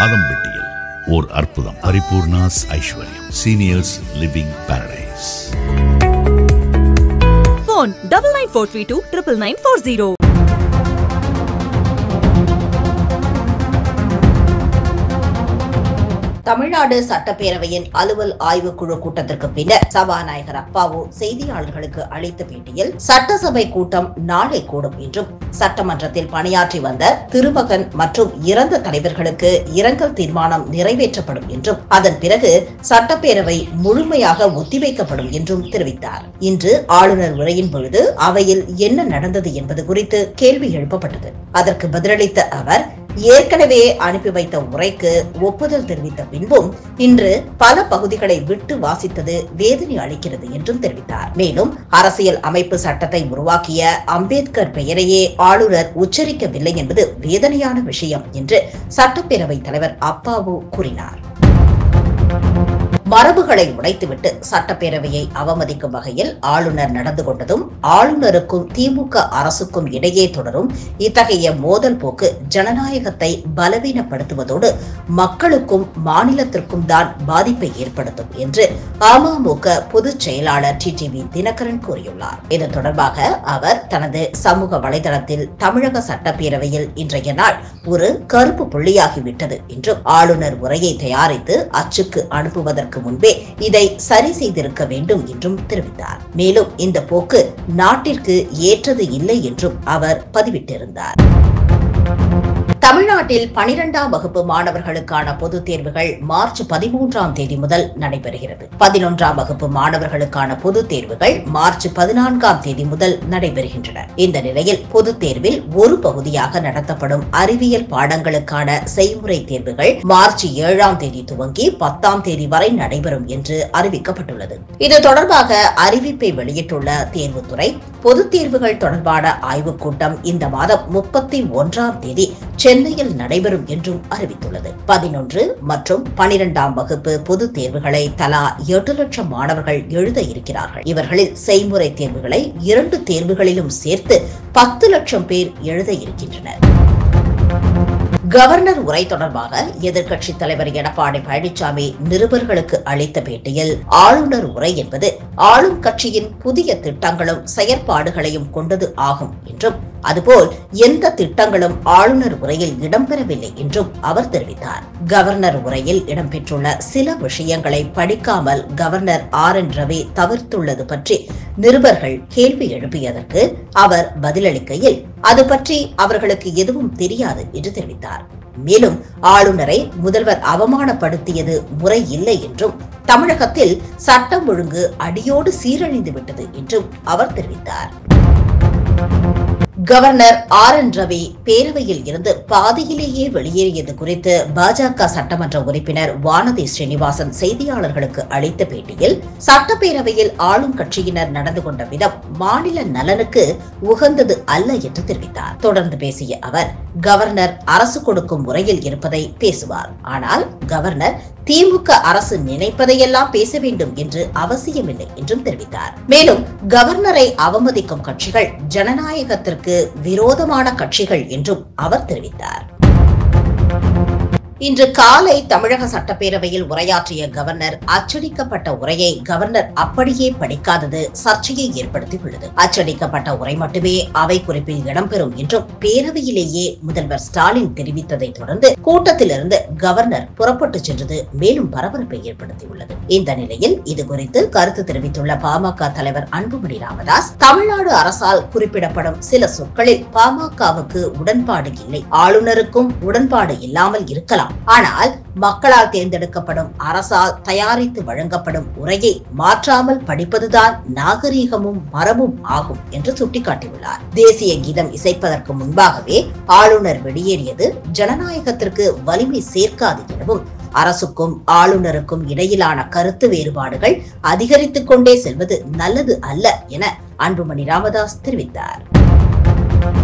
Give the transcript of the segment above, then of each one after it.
ஆதம்பட்டியில் ஓர் அற்புதம் Paripoornas Aishwaryam seniors living paradise phone double nine four three two triple nine four zero. Tamil Nadu சட்டப்பேரவையின் அலுவல் ஆய்வுக்குழு கூட்டத்திற்கு பின்னர் சபாநாயகர் அப்பாவு செய்தியாளர்களுக்கு அளித்த பேட்டியில் சட்டசபை கூட்டம் நாளை கூடும் என்றும் சட்டமன்றத்தில் பணியாற்றி வந்த திருமகன் மற்றும் இறந்த தலைவர்களுக்கு இரங்கல் தீர்மானம் நிறைவேற்றப்படும் என்றும் அதன் பிறகு சட்டப்பேரவை முழுமையாக ஒத்திவைக்கப்படும் என்றும் தெரிவித்தார் இன்று ஆளுநர் உரையின் பொழுது அவையில் என்ன நடந்தது என்பது குறித்து கேள்வி எழுப்பப்பட்டது அதற்கு பதிலளித்த அவர் ஏற்கனவே அனுப்பி வைத்த உரைக்கு ஒப்புதல் தெரிவித்த பின்பும் இன்று பல பகுதிகளை விட்டு வாசித்தது வேதனை அளிக்கிறது என்றும் தெரிவித்தார் மேலும் அரசியல் அமைப்பு சட்டத்தை உருவாக்கிய அம்பேத்கர் பெயரையே ஆளுநர் உச்சரிக்கவில்லை என்பது வேதனையான விஷயம் என்று சட்டப்பேரவைத் தலைவர் அப்பாவு கூறினார் மரபுகளை உடைத்துவிட்டு சட்டப்பேரவையை அவமதிக்கும் வகையில் ஆளுநர் நடந்து கொண்டதும் ஆளுநருக்கும் திமுக அரசுக்கும் இடையே தொடரும் இத்தகைய மோதல் போக்கு ஜனநாயகத்தை பலவீனப்படுத்துவதோடு மக்களுக்கும் மாநிலத்திற்கும் தான் பாதிப்பை ஏற்படுத்தும் என்று அமமுக பொதுச் செயலாளர் டிடிவி தினகரன் கூறியுள்ளார் இது தொடர்பாக அவர் தனது சமூக வலைதளத்தில் தமிழக சட்டப்பேரவையில் இன்றைய நாள் ஒரு கருப்பு புள்ளியாகிவிட்டது என்றும் ஆளுநர் உரையை தயாரித்து அச்சுக்கு அனுப்புவதற்கு முன்பே இதை சரி செய்திருக்க வேண்டும் என்றும் தெரிவித்தார் மேலும் இந்த போக்கு நாட்டிற்கு ஏற்றது இல்லை என்றும் அவர் பதிவிட்டிருந்தார் தமிழ்நாட்டில் பனிரெண்டாம் வகுப்பு மாணவர்களுக்கான பொதுத் தேர்வுகள் மார்ச் பதிமூன்றாம் தேதி முதல் நடைபெறுகிறது பதினொன்றாம் வகுப்பு மாணவர்களுக்கான பொதுத் தேர்வுகள் மார்ச் பதினான்காம் தேதி முதல் நடைபெறுகின்றன இந்த நிலையில் பொதுத் தேர்வில் ஒரு பகுதியாக நடத்தப்படும் அறிவியல் பாடங்களுக்கான செய்முறை தேர்வுகள் மார்ச் ஏழாம் தேதி துவங்கி பத்தாம் தேதி வரை நடைபெறும் என்று அறிவிக்கப்பட்டுள்ளது இது தொடர்பாக அறிவிப்பை வெளியிட்டுள்ள தேர்வுத்துறை பொதுத் தேர்வுகள் தொடர்பான ஆய்வுக் கூட்டம் இந்த மாதம் முப்பத்தி ஒன்றாம் தேதி சென்னையில் நடைபெறும் என்றும் அறிவித்துள்ளது பதினொன்று மற்றும் பனிரெண்டாம் வகுப்பு பொதுத் தேர்வுகளை தலா எட்டு லட்சம் மாணவர்கள் எழுத இருக்கிறார்கள் இவர்களில் செய்முறை தேர்வுகளை இரண்டு தேர்வுகளிலும் சேர்த்து பத்து லட்சம் பேர் எழுத இருக்கின்றனர் கவர்னர் உரை தொடர்பாக எதிர்க்கட்சித் தலைவர் எடப்பாடி பழனிசாமி நிருபர்களுக்கு அளித்த பேட்டியில் ஆளுநர் உரை என்பது ஆளும் கட்சியின் புதிய திட்டங்களும் செயற்பாடுகளையும் கொண்டது ஆகும் என்றும் அதுபோல் எந்த திட்டங்களும் ஆளுநர் உரையில் இடம்பெறவில்லை என்றும் அவர் தெரிவித்தார் கவர்னர் உரையில் இடம்பெற்றுள்ள சில விஷயங்களை படிக்காமல் கவர்னர் ஆர் என் ரவி தவிர்த்துள்ளது பற்றி நிருபர்கள் கேள்வி எழுப்பியதற்கு அவர் பதிலளிக்கையில் அது பற்றி அவர்களுக்கு எதுவும் தெரியாது என்று தெரிவித்தார் மேலும் ஆளுநரை முதல்வர் அவமானப்படுத்தியது முறை இல்லை என்றும் தமிழகத்தில் சட்டம் ஒழுங்கு அடியோடு சீரழிந்து விட்டது என்றும் அவர் தெரிவித்தார் கவர்னர் ஆர் என் ரவி பேரவையில் இருந்து பாதியிலேயே வெளியேறியது குறித்து பாஜக சட்டமன்ற உறுப்பினர் வானதி ஸ்ரீனிவாசன் செய்தியாளர்களுக்கு அளித்த பேட்டியில் சட்டப்பேரவையில் ஆளும் கட்சியினர் நடந்து கொண்ட விதம் மாநில நலனுக்கு உகந்தது அல்ல என்று தெரிவித்தார் தொடர்ந்து பேசிய அவர் கவர்னர் அரசு கொடுக்கும் முறையில் இருப்பதை பேசுவார் ஆனால் கவர்னர் திமுக அரசு நினைப்பதையெல்லாம் பேச வேண்டும் என்று அவசியமில்லை என்றும் தெரிவித்தார் மேலும் கவர்னரை அவமதிக்கும் கட்சிகள் ஜனநாயகத்திற்கு விரோதமான கட்சிகள் என்றும் அவர் தெரிவித்தார் இன்று காலை தமிழக சட்டப்பேரவையில் உரையாற்றிய கவர்னர் அச்சடிக்கப்பட்ட உரையை கவர்னர் அப்படியே படிக்காதது சர்ச்சையை ஏற்படுத்தியுள்ளது அச்சடிக்கப்பட்ட உரை மட்டுமே அவை குறிப்பில் இடம்பெறும் என்றும் பேரவையிலேயே முதல்வர் ஸ்டாலின் தெரிவித்ததை தொடர்ந்து கூட்டத்திலிருந்து கவர்னர் புறப்பட்டு சென்றது மேலும் பரபரப்பை ஏற்படுத்தியுள்ளது இந்த நிலையில் இதுகுறித்து கருத்து தெரிவித்துள்ள பாமக தலைவர் அன்புமணி ராமதாஸ் தமிழ்நாடு அரசால் குறிப்பிடப்படும் சில சொற்களில் பாமகவுக்கு உடன்பாடு இல்லை ஆளுநருக்கும் உடன்பாடு இல்லாமல் இருக்கலாம் ஆனால் மக்களால் தேர்ந்தெடுக்கப்படும் அரசால் தயாரித்து வழங்கப்படும் உரையை மாற்றாமல் படிப்பதுதான் நாகரீகமும் மரபும் ஆகும் என்று சுட்டிக்காட்டியுள்ளார் தேசிய கீதம் இசைப்பதற்கு முன்பாகவே ஆளுநர் வெளியேறியது ஜனநாயகத்திற்கு வலிமை சேர்க்காது எனவும் அரசுக்கும் ஆளுநருக்கும் இடையிலான கருத்து வேறுபாடுகள் அதிகரித்துக் கொண்டே செல்வது நல்லது அல்ல என அன்புமணி ராமதாஸ் தெரிவித்தார்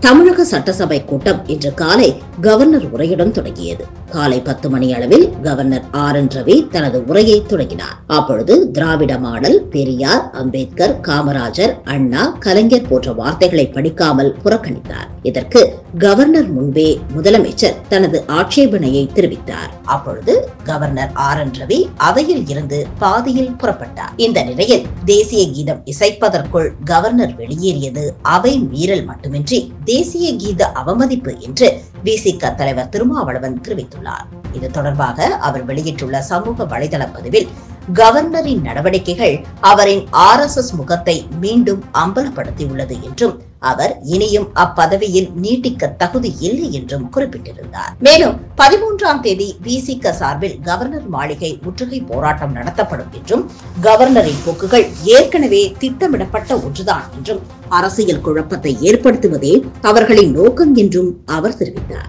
தமிழக சட்டசபை கூட்டம் இன்று காலை கவர்னர் உரையுடன் தொடங்கியது காலை பத்து மணி அளவில் கவர்னர் ஆர் என் ரவி தனது உரையை தொடங்கினார் அப்பொழுது திராவிட மாடல் பெரியார் அம்பேத்கர் காமராஜர் அண்ணா கலைஞர் போன்ற வார்த்தைகளை படிக்காமல் புறக்கணித்தார் இதற்கு கவர்னர் முன்பே முதலமைச்சர் தனது ஆட்சேபனையை தெரிவித்தார் அப்பொழுது கவர்னர் ஆர் என் ரவி அவையில் இருந்து பாதியில் புறப்பட்டார் இந்த நிலையில் தேசிய கீதம் இசைப்பதற்குள் கவர்னர் வெளியேறியது அவை மீறல் மட்டுமின்றி தேசிய கீத அவமதிப்பு என்று விசிக தலைவர் திருமாவளவன் தெரிவித்துள்ளார் இது தொடர்பாக அவர் வெளியிட்டுள்ள சமூக வலைதள பதிவில் கவர்னரின் நடவடிக்கைகள் அவரின் ஆர் எஸ் எஸ் முகத்தை மீண்டும் அம்பலப்படுத்தியுள்ளது என்றும் அவர் இனியும் அப்பதவியில் நீட்டிக்க தகுதி இல்லை என்றும் குறிப்பிட்டிருந்தார் மேலும் பதிமூன்றாம் தேதி விசிக சார்பில் கவர்னர் மாளிகை முற்றுகை போராட்டம் நடத்தப்படும் என்றும் கவர்னரின் போக்குகள் ஏற்கனவே திட்டமிடப்பட்ட ஒன்றுதான் என்றும் அரசியல் குழப்பத்தை ஏற்படுத்துவதே அவர்களின் நோக்கம் என்றும் அவர் தெரிவித்தார்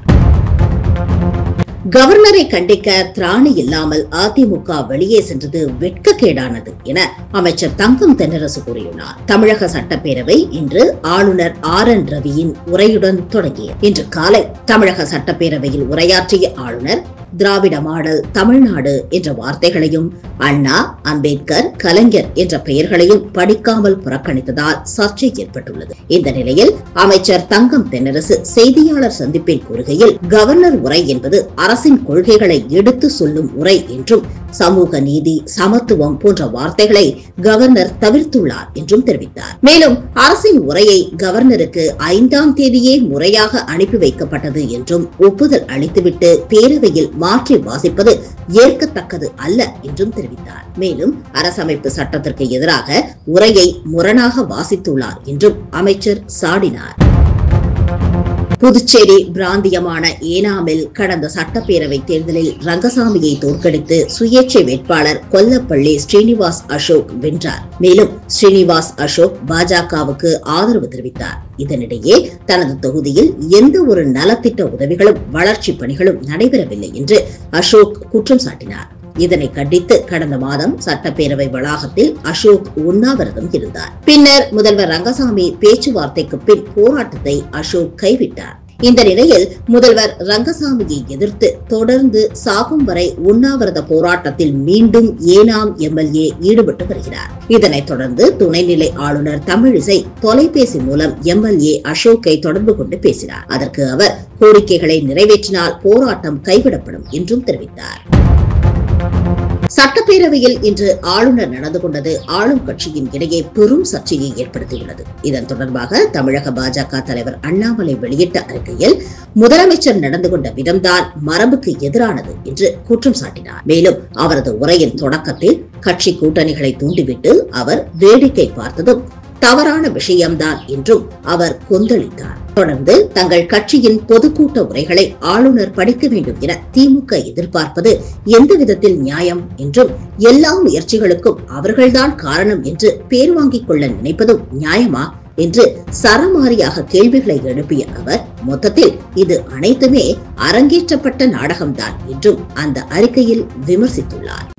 கவர்னரை கண்டிக்க திராணி இல்லாமல் அதிமுக வெளியே சென்றது வெட்கக்கேடானது என அமைச்சர் தங்கம் தென்னரசு கூறியுள்ளார் தமிழக சட்டப்பேரவை இன்று ஆளுநர் ஆர் என் ரவியின் உரையுடன் தொடங்கியது இன்று காலை தமிழக சட்டப்பேரவையில் உரையாற்றிய ஆளுநர் திராவிட மாடல் தமிழ்நாடு என்ற வார்த்தைகளையும் அண்ணா அம்பேத்கர் கலைஞர் என்ற பெயர்களையும் படிக்காமல் புறக்கணித்ததால் சர்ச்சை ஏற்பட்டுள்ளது இந்த நிலையில் அமைச்சர் தங்கம் தென்னரசு செய்தியாளர் சந்திப்பில் கூறுகையில் கவர்னர் உரை என்பது அரசின் கொள்கைகளை எடுத்து சொல்லும் உரை என்றும் சமூக நீதி சமத்துவம் போன்ற வார்த்தைகளை கவர்னர் தவிர்த்துள்ளார் என்றும் தெரிவித்தார் மேலும் அரசின் உரையை கவர்னருக்கு ஐந்தாம் தேதியே முறையாக அனுப்பி வைக்கப்பட்டது என்றும் ஒப்புதல் அளித்துவிட்டு பேரவையில் மாற்றி வாசிப்பது ஏற்கத்தக்கது அல்ல என்றும் தெரிவித்தார் மேலும் அரசமைப்பு சட்டத்திற்கு எதிராக உரையை முரணாக வாசித்துள்ளார் என்றும் அமைச்சர் சாடினார் புதுச்சேரி பிராந்தியமான ஏனாமில் கடந்த சட்டப்பேரவை தேர்தலில் ரங்கசாமியை தோற்கடித்து சுயேட்சை வேட்பாளர் கொல்லப்பள்ளி ஸ்ரீனிவாஸ் அசோக் வென்றார் மேலும் ஸ்ரீனிவாஸ் அசோக் பாஜகவுக்கு ஆதரவு தெரிவித்தார் இதனிடையே தனது தொகுதியில் எந்த ஒரு நலத்திட்ட உதவிகளும் வளர்ச்சி பணிகளும் நடைபெறவில்லை என்று அசோக் குற்றம் சாட்டினார் இதனை கண்டித்து கடந்த மாதம் சட்டப்பேரவை வளாகத்தில் அசோக் உண்ணாவிரதம் இருந்தார் பின்னர் முதல்வர் ரங்கசாமி பேச்சுவார்த்தைக்கு பின் போராட்டத்தை அசோக் கைவிட்டார் இந்த நிலையில் முதல்வர் ரங்கசாமியை எதிர்த்து தொடர்ந்து சாகும் வரை உண்ணாவிரத போராட்டத்தில் மீண்டும் ஏனாம் எம்எல்ஏ ஈடுபட்டு வருகிறார் இதனைத் தொடர்ந்து துணைநிலை ஆளுநர் தமிழிசை தொலைபேசி மூலம் எம்எல்ஏ அசோக்கை தொடர்பு கொண்டு பேசினார் அதற்கு அவர் கோரிக்கைகளை நிறைவேற்றினால் போராட்டம் கைவிடப்படும் என்றும் தெரிவித்தார் சட்டப்பேரவையில் இன்று ஆளுநர் நடந்து கொண்டது ஆளும் கட்சியின் இடையே பெரும் சர்ச்சையை ஏற்படுத்தியுள்ளது இதன் தொடர்பாக தமிழக பாஜக தலைவர் அண்ணாமலை வெளியிட்ட அறிக்கையில் முதலமைச்சர் நடந்து கொண்ட விதம்தான் மரபுக்கு எதிரானது என்று குற்றம் சாட்டினார் மேலும் அவரது உரையின் தொடக்கத்தில் கட்சி கூட்டணிகளை தூண்டிவிட்டு அவர் வேடிக்கை பார்த்ததும் தவறான விஷயம்தான் என்றும் அவர் கொந்தளித்தார் தொடர்ந்து தங்கள் கட்சியின் பொதுக்கூட்ட உரைகளை ஆளுநர் படிக்க வேண்டும் என திமுக எதிர்பார்ப்பது எந்த விதத்தில் நியாயம் என்றும் எல்லா முயற்சிகளுக்கும் அவர்கள்தான் காரணம் என்று பேர் வாங்கிக் கொள்ள நினைப்பதும் நியாயமா என்று சரமாரியாக கேள்விகளை எழுப்பிய அவர் மொத்தத்தில் இது அனைத்துமே அரங்கேற்றப்பட்ட நாடகம்தான் என்றும் அந்த அறிக்கையில் விமர்சித்துள்ளார்